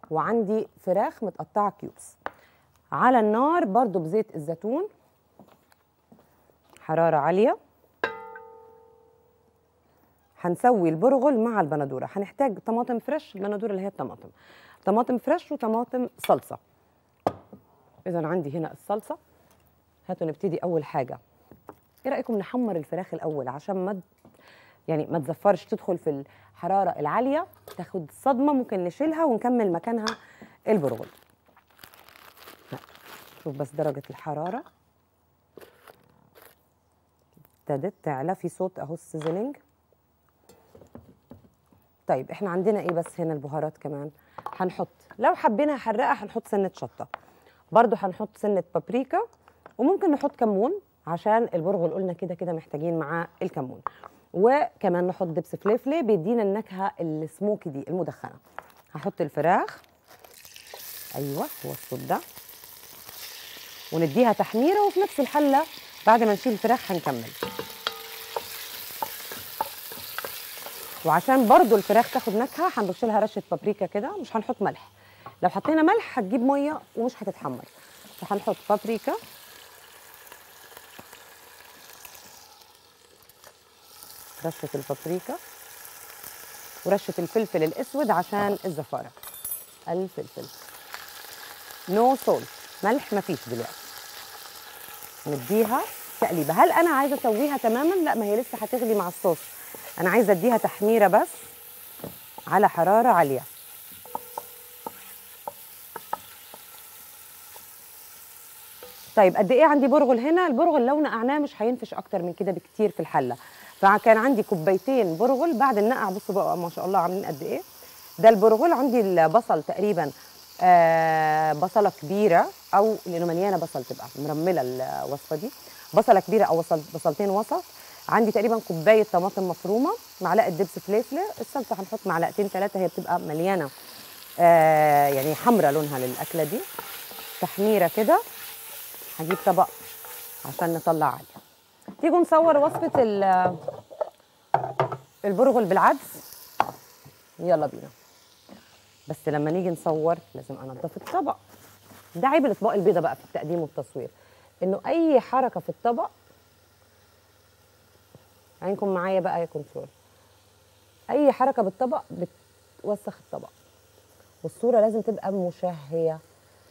وعندي فراخ متقطعه كيوبس على النار برضو بزيت الزيتون حراره عاليه هنسوي البرغل مع البندوره هنحتاج طماطم فريش البندوره اللي هي الطماطم طماطم فريش وطماطم صلصه اذا عندي هنا الصلصه هاتوا نبتدي اول حاجه ايه رايكم نحمر الفراخ الاول عشان ما يعني ما تزفرش تدخل في الحراره العاليه تاخد صدمه ممكن نشيلها ونكمل مكانها البرغل شوف بس درجه الحراره ابتدت تعلى في صوت اهو السيزنينج طيب احنا عندنا ايه بس هنا البهارات كمان هنحط لو حبينا حرقه هنحط سنه شطه برضو هنحط سنه بابريكا وممكن نحط كمون عشان البرغل قلنا كده كده محتاجين معاه الكمون وكمان نحط دبس فليفله بيدينا النكهه السموكي دي المدخنه هحط الفراخ ايوه هو الصوت ده ونديها تحميره وفي نفس الحله بعد ما نشيل الفراخ هنكمل وعشان برضو الفراخ تاخد نكهه هنرش لها رشه بابريكا كده مش هنحط ملح لو حطينا ملح هتجيب ميه ومش هتتحمر فهنحط بابريكا رشه البابريكا ورشه الفلفل الاسود عشان الزفاره الفلفل نو no سولت ملح مفيش دلوقتي نديها تقليبه هل انا عايزه اسويها تماما لا ما هي لسه هتغلي مع الصوص انا عايزه اديها تحميره بس على حراره عاليه طيب قد ايه عندي برغل هنا البرغل لو نقعناه مش هينفش اكتر من كده بكتير في الحله فكان عندي كوبايتين برغل بعد النقع بصوا بقى ما شاء الله عاملين قد ايه ده البرغل عندي البصل تقريبا آه بصله كبيره او لانه مليانه بصل تبقى مرمله الوصفه دي بصله كبيره او بصل بصلتين وسط عندي تقريبا كوبايه طماطم مفرومه معلقه دبس فليفله الصلصه هنحط معلقتين ثلاثه هي بتبقى مليانه آه يعني حمرا لونها للاكله دي تحميره كده هجيب طبق عشان نطلع عليه تيجوا نصور وصفه البرغل بالعدس يلا بينا بس لما نيجي نصور لازم انضف الطبق ده عيب الاطباق البيضاء بقى في التقديم والتصوير انه اي حركه في الطبق عينكم معايا بقى يا كنترول اي حركه بالطبق بتوسخ الطبق والصوره لازم تبقى مشهيه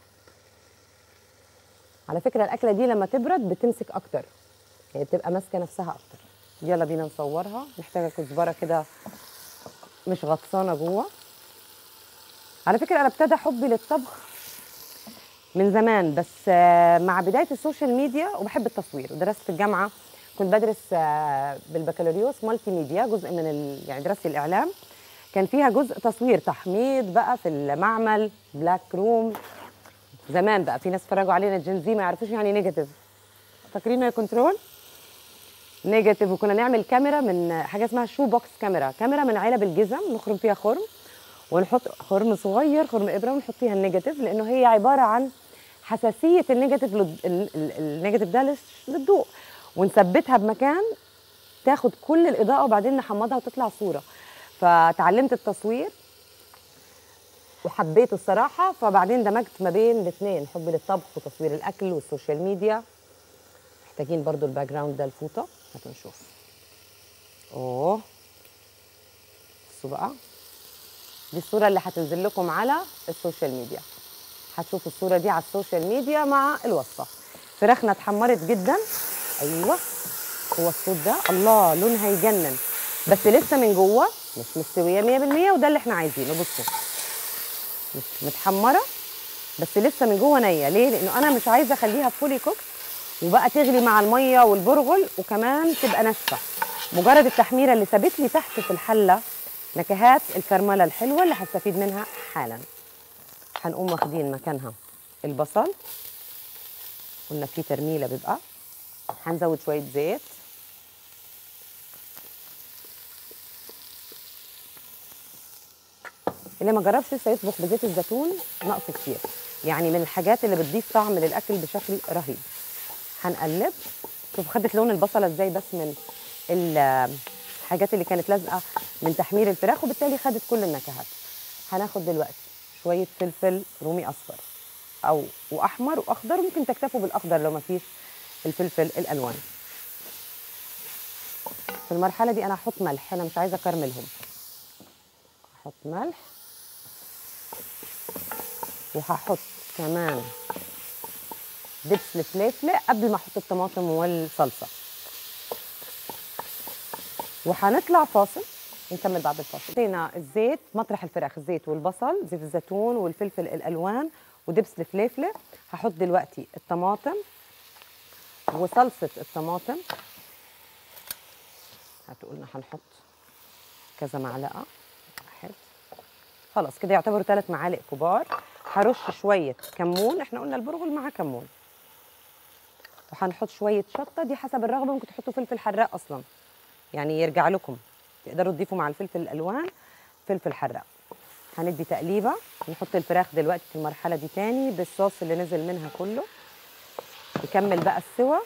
على فكره الاكله دي لما تبرد بتمسك اكتر يعني بتبقى ماسكه نفسها اكتر يلا بينا نصورها محتاجه كزبره كده مش غطسانه جوه على فكره انا ابتدى حبي للطبخ من زمان بس مع بدايه السوشيال ميديا وبحب التصوير ودرست في الجامعه كنت بدرس بالبكالوريوس مالتي ميديا جزء من ال... يعني دراستي الاعلام كان فيها جزء تصوير تحميض بقى في المعمل بلاك روم زمان بقى في ناس اتفرجوا علينا جين زي ما يعرفوش يعني نيجاتيف فاكرين يا كنترول نيجاتيف وكنا نعمل كاميرا من حاجه اسمها شو بوكس كاميرا كاميرا من علب الجزم نخرم فيها خرم ونحط خرم صغير خرم ابره ونحط فيها النيجاتيف لانه هي عباره عن حساسيه النيجاتيف لل... النيجاتيف ده للضوء ونثبتها بمكان تاخد كل الاضاءه وبعدين نحمضها وتطلع صوره فتعلمت التصوير وحبيته الصراحه فبعدين دمجت ما بين الاثنين حبي للطبخ وتصوير الاكل والسوشيال ميديا محتاجين برضو الباك جراوند ده الفوطه هاتوا نشوف اوه بصوا بقى دي الصوره اللي هتنزل لكم على السوشيال ميديا هتشوفوا الصوره دي على السوشيال ميديا مع الوصفه فراخنا اتحمرت جدا ايوه هو الصوت ده الله لونها يجنن بس لسه من جوه مش مستويه 100% وده اللي احنا عايزينه بصوا مش متحمره بس لسه من جوه نيه ليه لانه انا مش عايزه اخليها فولي كوك وبقى تغلي مع الميه والبرغل وكمان تبقى ناشفه مجرد التحميره اللي سابت لي تحت في الحله نكهات الكرمله الحلوه اللي هستفيد منها حالا هنقوم واخدين مكانها البصل قلنا في ترميله بيبقى هنزود شويه زيت اللي ما جربش لسه يطبخ بزيت الزيتون ناقصه كتير يعني من الحاجات اللي بتضيف طعم للاكل بشكل رهيب هنقلب شوف خدت لون البصله ازاي بس من الحاجات اللي كانت لازقه من تحمير الفراخ وبالتالي خدت كل النكهات هناخد دلوقتي شويه فلفل رومي اصفر او واحمر واخضر ممكن تكتفوا بالاخضر لو ما فيش الفلفل الالوان في المرحله دي انا هحط ملح انا مش عايزه اكرملهم احط ملح وهحط كمان دبس الفلفله قبل ما احط الطماطم والصلصه وهنطلع فاصل ونكمل بعد الفاصل حطينا الزيت مطرح الفراخ الزيت والبصل زيت الزيتون والفلفل الالوان ودبس الفليفله هحط دلوقتي الطماطم وصلصه الطماطم هتقولنا هنحط كذا معلقه واحد خلاص كده يعتبروا ثلاث معالق كبار هرش شويه كمون احنا قلنا البرغل مع كمون وهنحط شويه شطه دي حسب الرغبه ممكن تحطوا فلفل حراق اصلا يعني يرجع لكم تقدروا تضيفوا مع الفلفل الالوان فلفل حراق هندي تقليبه نحط الفراخ دلوقتي في المرحله دي تاني بالصوص اللي نزل منها كله نكمل بقى السوا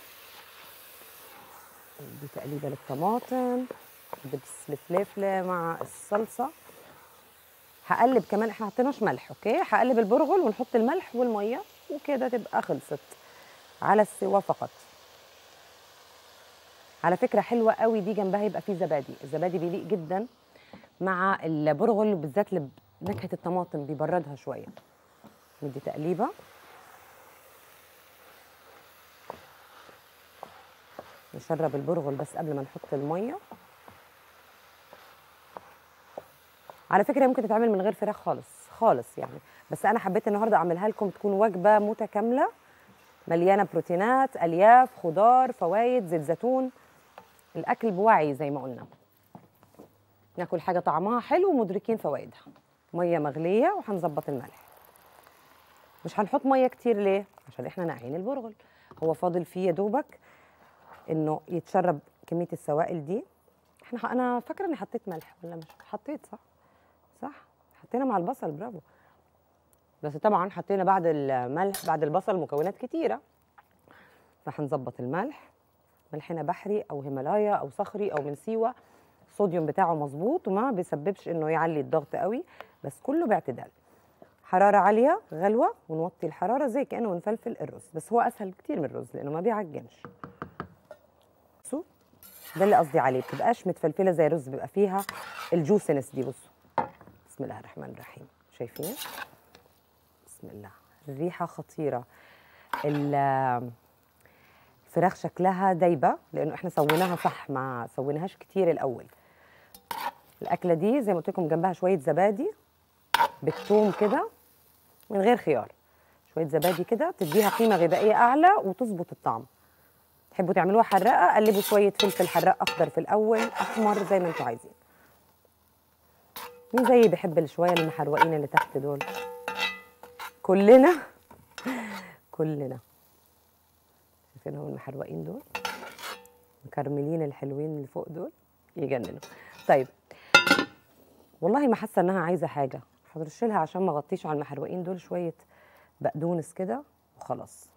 ندي تقليبه للطماطم دبس الفلفله مع الصلصه هقلب كمان احنا حطيناش ملح اوكي هقلب البرغل ونحط الملح والميه وكده تبقى خلصت على السوا فقط على فكره حلوه قوي دي جنبها يبقى فيه زبادي الزبادي بيليق جدا مع البرغل وبالذات نكهه الطماطم بيبردها شويه ندي تقليبه نشرب البرغل بس قبل ما نحط الميه على فكره ممكن تتعمل من غير فراخ خالص خالص يعني بس انا حبيت النهارده اعملها لكم تكون وجبه متكامله مليانه بروتينات الياف خضار فوائد زيت زيتون الاكل بوعي زي ما قلنا ناكل حاجه طعمها حلو ومدركين فوائدها ميه مغليه وهنظبط الملح مش هنحط ميه كتير ليه عشان احنا ناقعين البرغل هو فاضل فيه يا دوبك انه يتشرب كميه السوائل دي احنا انا فاكره اني حطيت ملح ولا مش حطيت صح صح حطينا مع البصل برافو بس طبعا حطينا بعد الملح بعد البصل مكونات كتيره فهنظبط الملح ملحنا بحري او هيمالايا او صخري او من سيوه الصوديوم بتاعه مظبوط وما بيسببش انه يعلي الضغط قوي بس كله باعتدال حراره عاليه غلوه ونوطي الحراره زي كانه بنفلفل الرز بس هو اسهل كتير من الرز لانه ما بيعجنش بصوا ده اللي قصدي عليه بتبقاش متفلفله زي الرز بيبقى فيها الجوسنس دي بصوا بسم الله الرحمن الرحيم شايفين بسم الله الريحه خطيره الفراخ شكلها دايبه لانه احنا سويناها صح ما سويناهاش كتير الاول الاكله دي زي ما قلت لكم جنبها شويه زبادي بالثوم كده من غير خيار شويه زبادي كده تديها قيمه غذائيه اعلى وتظبط الطعم تحبوا تعملوها حراقه قلبوا شويه فلفل حراق اخضر في الاول احمر زي ما انتم عايزين مين زيي بيحب شويه المحروقين اللي تحت دول كلنا كلنا شايفينهم المحروقين دول مكرملين الحلوين اللي فوق دول يجننوا طيب والله ما حاسه انها عايزه حاجه هرش لها عشان ما اغطيش على المحروقين دول شويه بقدونس كده وخلاص